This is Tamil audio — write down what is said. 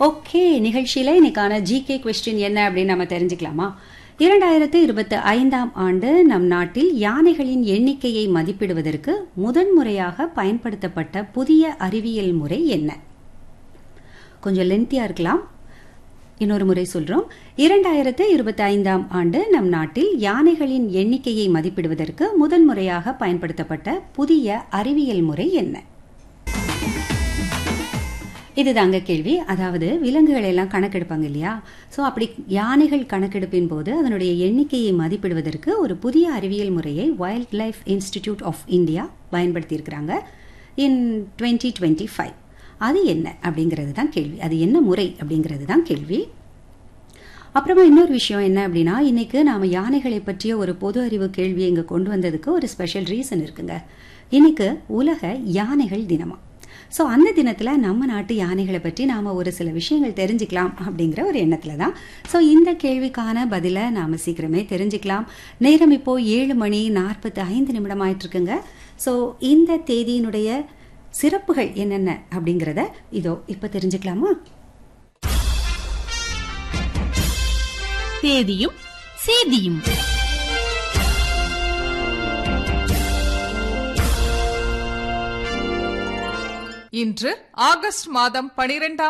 ஓகே நிகழ்ச்சியில இன்னைக்கான ஜிகே கொஸ்டின் என்ன அப்படின்னு நம்ம தெரிஞ்சுக்கலாமா இரண்டாயிரத்து இருபத்தி ஐந்தாம் ஆண்டு நம் நாட்டில் யானைகளின் எண்ணிக்கையை மதிப்பிடுவதற்கு முதன்முறையாக பயன்படுத்தப்பட்ட புதிய அறிவியல் முறை என்ன கொஞ்சம் லென்த்தியா இருக்கலாம் இன்னொரு முறை சொல்றோம் இரண்டாயிரத்து இருபத்தி ஐந்தாம் ஆண்டு நம் நாட்டில் யானைகளின் எண்ணிக்கையை மதிப்பிடுவதற்கு முதன்முறையாக பயன்படுத்தப்பட்ட புதிய அறிவியல் முறை என்ன இதுதாங்க கேள்வி அதாவது விலங்குகளை எல்லாம் கணக்கெடுப்பாங்க இல்லையா ஸோ அப்படி யானைகள் கணக்கெடுப்பின் போது அதனுடைய எண்ணிக்கையை மதிப்பிடுவதற்கு ஒரு புதிய அறிவியல் முறையை wildlife institute of India பயன்படுத்தியிருக்கிறாங்க இன் டுவெண்ட்டி டுவெண்ட்டி ஃபைவ் அது என்ன அப்படிங்கிறது தான் கேள்வி அது என்ன முறை அப்படிங்கிறது தான் கேள்வி அப்புறமா இன்னொரு விஷயம் என்ன அப்படின்னா இன்னைக்கு நாம யானைகளை பற்றிய ஒரு பொது அறிவு கேள்வியை இங்க கொண்டு வந்ததுக்கு ஒரு ஸ்பெஷல் ரீசன் இருக்குங்க இன்னைக்கு உலக யானைகள் தினமா ஸோ அந்த தினத்தில் நம்ம நாட்டு யானைகளை பற்றி நாம் ஒரு சில விஷயங்கள் தெரிஞ்சுக்கலாம் அப்படிங்கிற ஒரு எண்ணத்தில் தான் ஸோ இந்த கேள்விக்கான பதிலை நாம் சீக்கிரமே தெரிஞ்சுக்கலாம் நேரம் இப்போ ஏழு மணி நாற்பத்தி ஐந்து நிமிடம் ஆயிட்டு இருக்குங்க ஸோ இந்த தேதியினுடைய சிறப்புகள் என்னென்ன அப்படிங்கிறத இதோ இப்போ தெரிஞ்சுக்கலாமா தேதியும் சேதியும் இன்று ஆகஸ்ட் மாதம் பனிரெண்டாம்